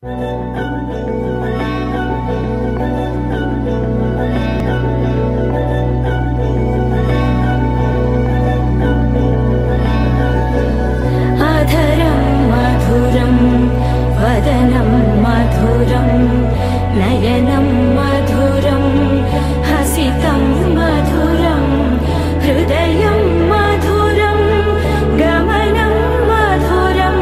अधरं मधुरं वदनं मधुरं नयनं मधुरं हसितं मधुरं हृदयं मधुरं गमनं मधुरं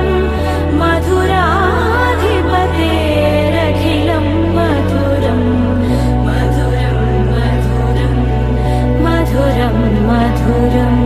मधुराधिपतेरखिलं मधुरं मधुरं मधुरं मधुरं मधुरम्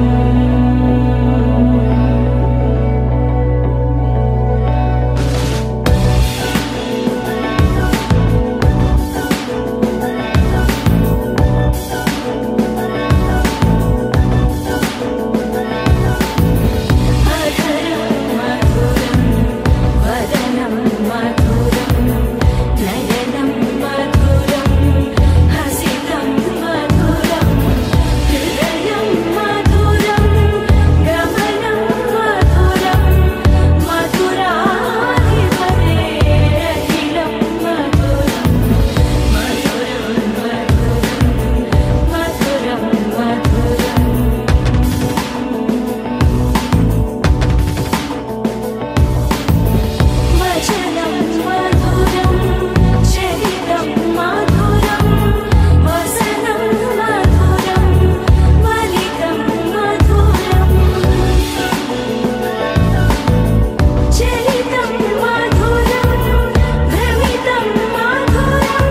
अधरं मधुरं वदनं मधुरं नयनं मधुरं हसितं मधुरं हृदयं मधुरं गमनं मधुरं मधुराधिपतेरखिलं मधुरं मधुरं मधुरं मधुरं मधुरम् वचनं मधुरं चरितं मधुरं वसनं मधुरं वलितं मधुरम् चरितं मधुरं भ्रमितं मधुरं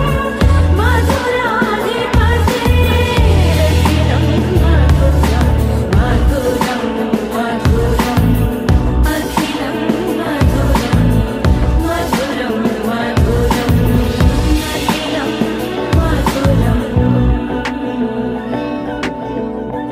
मधुराधिपतेरखिलं मधुरं मधुरं मधुरम् अखिलं मधुरं मधुरं मधुरम् अखिलं मधुरम्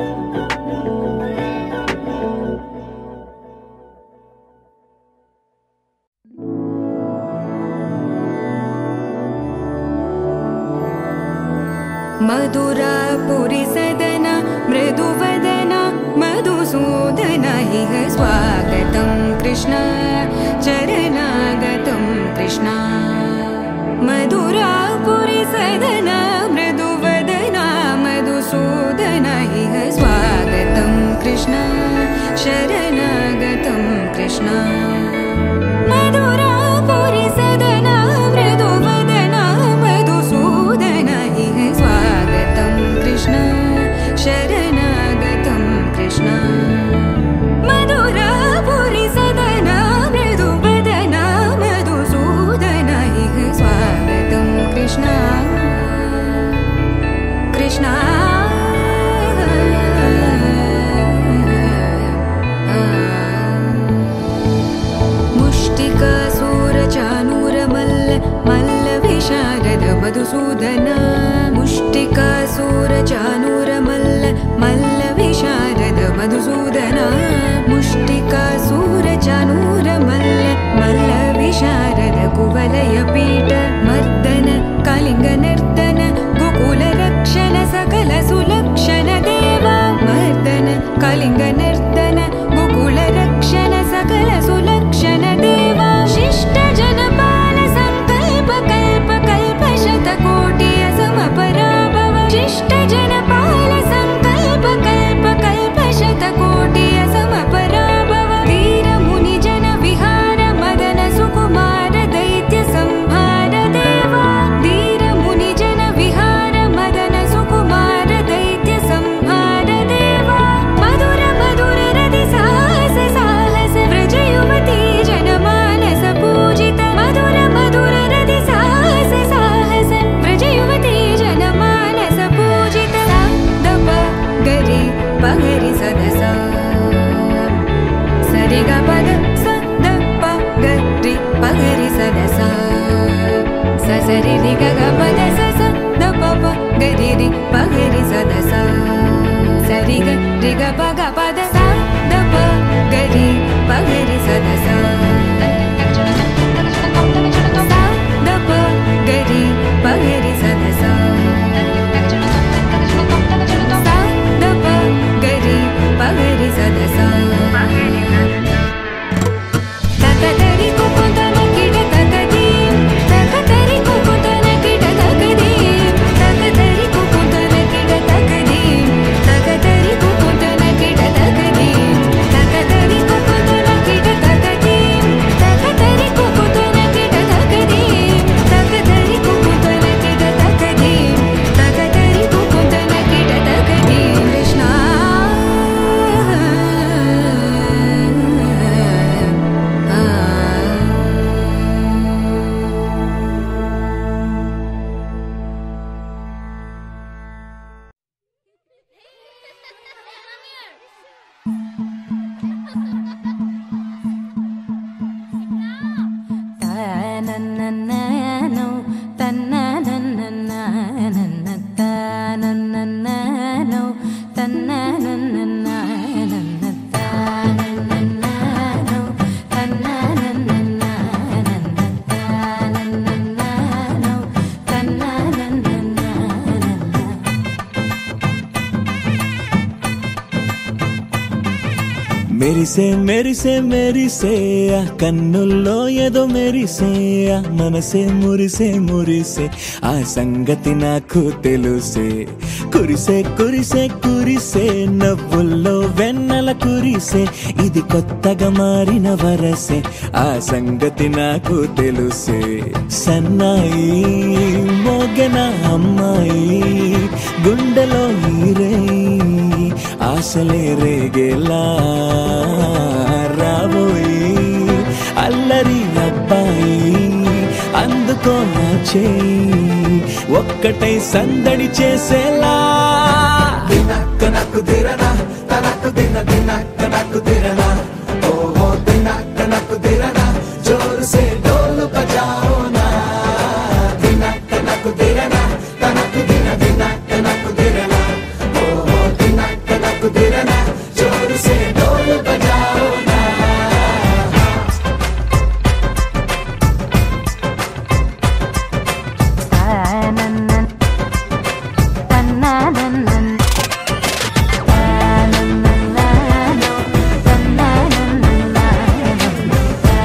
मधुरापुरिसदन मृदुवदन मधुसूदन इह स्वागतं कृष्ण चरणागतं कृष्ण मधुरापुरिसदन मृदुवदन मधुसूदन इह स्वागतं कृष्ण शरणागतं कृष्ण मधुरापुरिसदन मृदुवदन मधुसूदन इह स्वागतं कृष्ण शरणागतं कृष्ण मधुरापुरिसदन मृदुवदन मधुसूदन इह स्वागतं कृष्ण తన్ననో తన్ననన్ననన్న తనన్ననో తన్ననన్ననన్న తనన్ననో తన్ననన్ననన్న తనన్ననో తన్ననన్ననన్న మెరిసే మెరిసే మెరిసే ఆ కన్నుల్లో ఏదో మెరిసే ఆ మనసే మురిసే మురిసే ఆ సంగతి నాకు తెలుసే కురిసే కురిసే కురిసే నవ్వుల్లో వెన్నెల కురిసే ఇది కొత్తగా మారిన వరసే ఆ సంగతి నాకు తెలుసే సన్నాయి మోగన అమ్మాయి గుండెలో ఈరే ఆశలే రేగేలా రాబోయి అల్లరి అబ్బాయి అందుకో నా చేయి ఒక్కటై సందడి చేసేలా దినక్క నాకు దిరనా తనకు దిన దినక్క నాకు దిరనా ఓహో దినక్క నాకు దిరనా జోరు సే డోలు బజాओ నా దినక్క నాకు దిరనా తనకు దిన దినక్క నాకు దిరనా ఓహో దినక్క నాకు దిరనా జోరు సే డోలు బజాओ నా తనన్నన్ తన్ననన్నన్ తనన్నన్ననో తన్ననన్ననన్న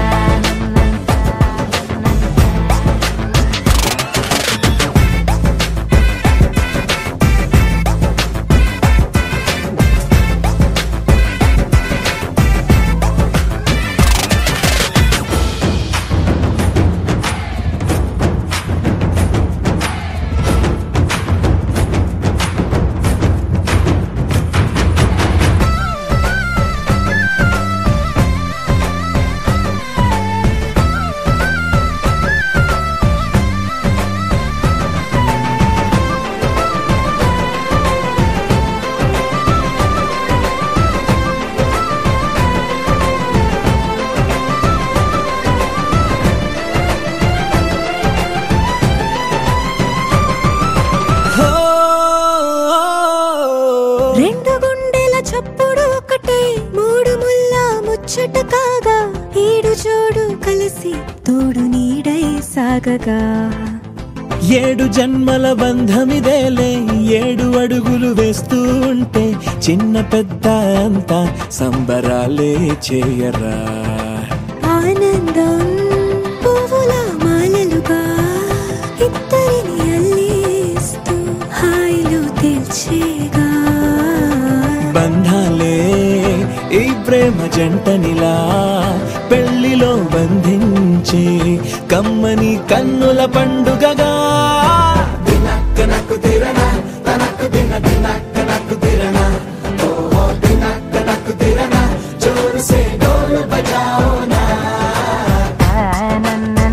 రెండు గుండెల చప్పుడు ఒకటే మూడు ముల్ల ముచ్చట కాగా ఏడు జోడు కలిసి తోడు నీడై సాగగా ఏడు జన్మల బంధమిదేలే ఏడు అడుగులు వేస్తూ ఉంటే చిన్న పెద్ద అంతా సంబరాలే చేయరా ఆనందం పువ్వుల మాలలుగా ఇద్దరిని అల్లేస్తూ హాయిలో తేల్చేగా బంధాలే ఈ ప్రేమ జంటనిలా పెళ్లిలో బంధించి కమ్మని కన్నుల పండుగగా దినక్క నాకు దిరనా తనకు దిన దినక్క నాకు దిరనా ఓహో దినక్క నాకు దిరనా జోరు సే డోలు బజాओ నా తనన్నన్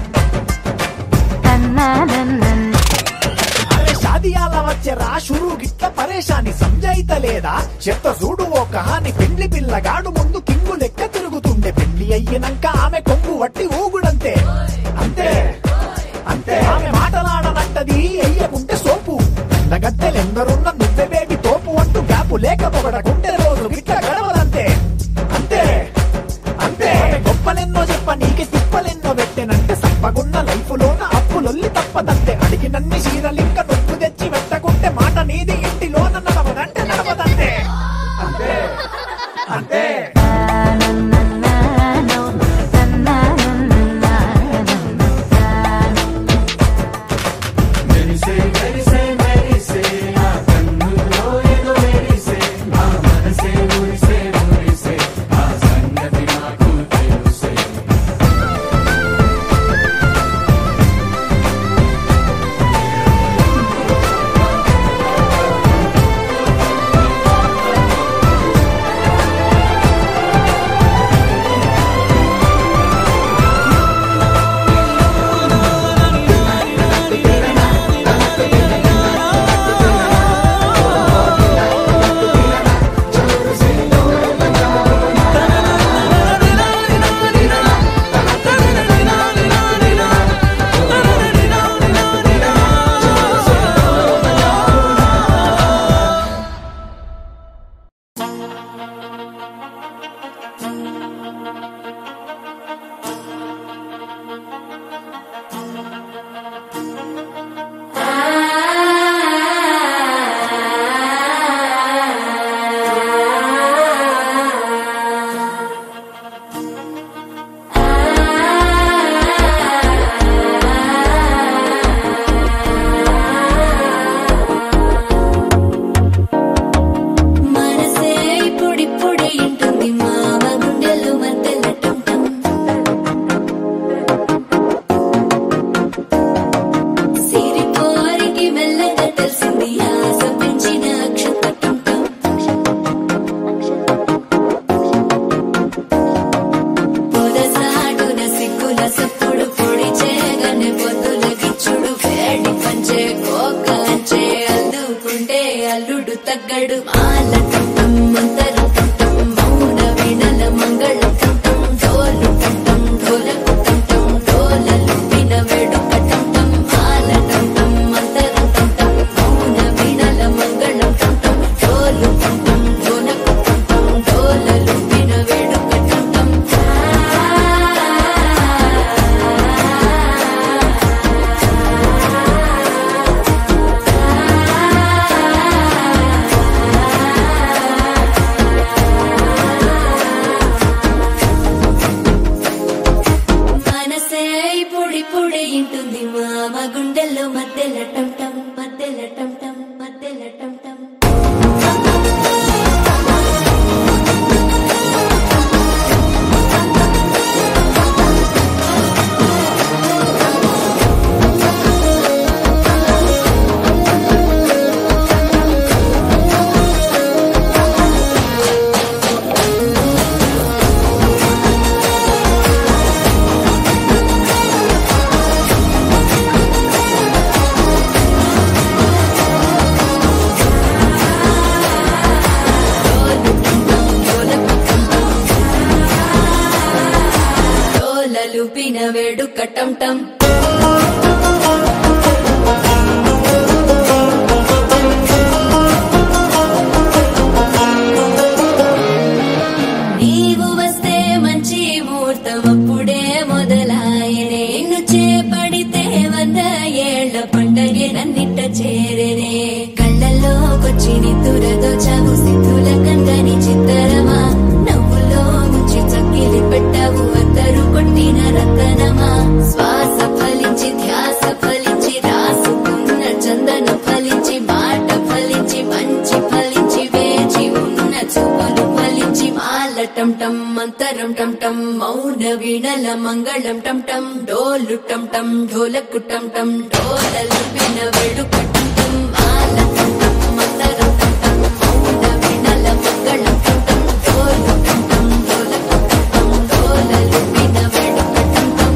తన్ననన్నన్ అరే షాదియాల వచ్చెరా షురు గిట్ల పరేషాని సంజాయితలేదా చెత్త చూడు ఓ కహాని పెండ్లి పిల్లగాడు ముందు కింగు లెక్క తిరుగుతుండే పెళ్లి అయ్యినంక ఆమె కొంగు వట్టి ఊగుడంతే అంతే అంతే ఆమె మాటలాడనంటది అయ్యకుంటే సోపు నగత్తెలెందరున్న నువ్వే బేబి తోపు అంటూ గ్యాపు లేక పొగడకుంటే రోజు గిట్ల గడవదంతే అంతే అంతే ఆమె గొప్పలెన్నో చెప్ప నీకి తిప్పలెన్నో పెట్టెనంటే సప్పగున్న లైఫ్ లోన అప్పులొల్లి తప్పదంతే అడిగినన్ని చీరలింక నొప్పు తెచ్చి పెట్టకుంటే మాట నీది ఇంటిలోన నడవదంటే నడవదంతే అంతే అంతే తనన్నన్ననో తన్ననన్ననన్న మెరిసే మెరిసే మెరిసే ఆ కన్నుల్లో ఏదో మెరిసే ఆ మనసే మురిసే మురిసే ఆ సంగతి నాకు తెలుసే తగ్గడు మాల టం మంతరం టం మౌన వినల మంగళం టం డోలు టం ఢోలకు టం డోలలు విన వేడుక టం మాల టం మంతరం టం మౌన వినల మంగళం టం డోలు టం ఢోలకు టం డోలలు విన వేడుక టం మనసే పొడి పొడి ఇంటుంది మామ గుండెల్లో మధ్యల టం టం మధ్యల టం టం మధ్యల టం టం డోలలు పిన వేడుక టం టం నీవు వస్తే మంచి ముహూర్తం అప్పుడే మొదలాయనే నిన్ను చేపడితే వంద ఏళ్ల పండగే నన్నిట్ట చేరనే కళ్ళల్లోకొచ్చి నిద్దురదో చావు సిద్ధుల కందని చిత్తరమా నవ్వులో ముంచి చక్కిలి పెట్టావు అద్దరు కొట్టిన రతనమా శ్వాస ఫలించి ధ్యాస ఫలించి రాసుకున్న చందన ఫలించి మాట ఫలించి మంచి ఫలించి వేచి ఉన్న చూపులు ఫలించి మాల టం టం మంతరం టం టం మౌన వీణల మంగళం టం టం డోలు టం టం ఢోలకు టం టం డోలలు విన వేడుక టం టం మాల టం టం మంతరం టం టం మౌన వీణల మంగళం టం టం డోలు టం టం ఢోలకు టం టం డోలలు విన వేడుక టం టం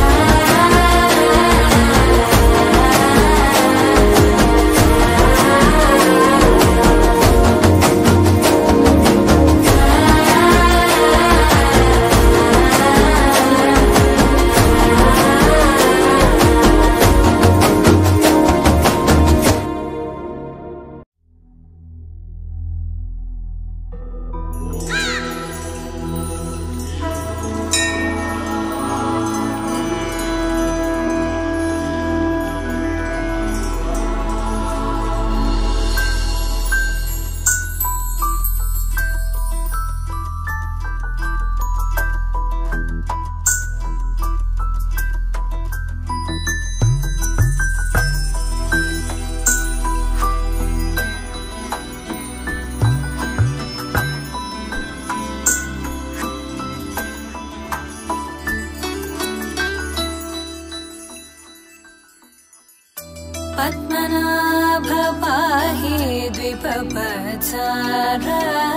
पद्मनाभ पाहि द्विपपचार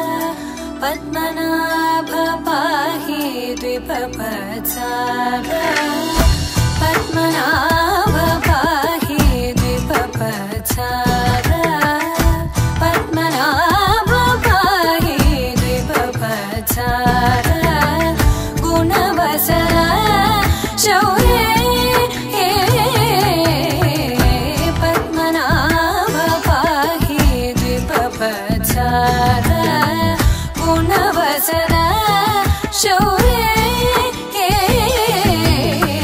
पद्मनाभ पाहि द्विपपचार पद्मनाभ पाहि द्विपपचार पद्मनाभ पाहि द्विपपचार गुणवसर शौर्ये पद्मनाभ पाहि द्विपपचार गुणवसर शौर्ये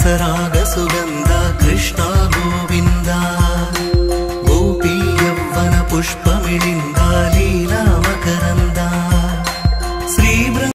రసరాగ సుగంధ కృష్ణ గోవింద గోపీ యవ్వన పుష్పమిళింద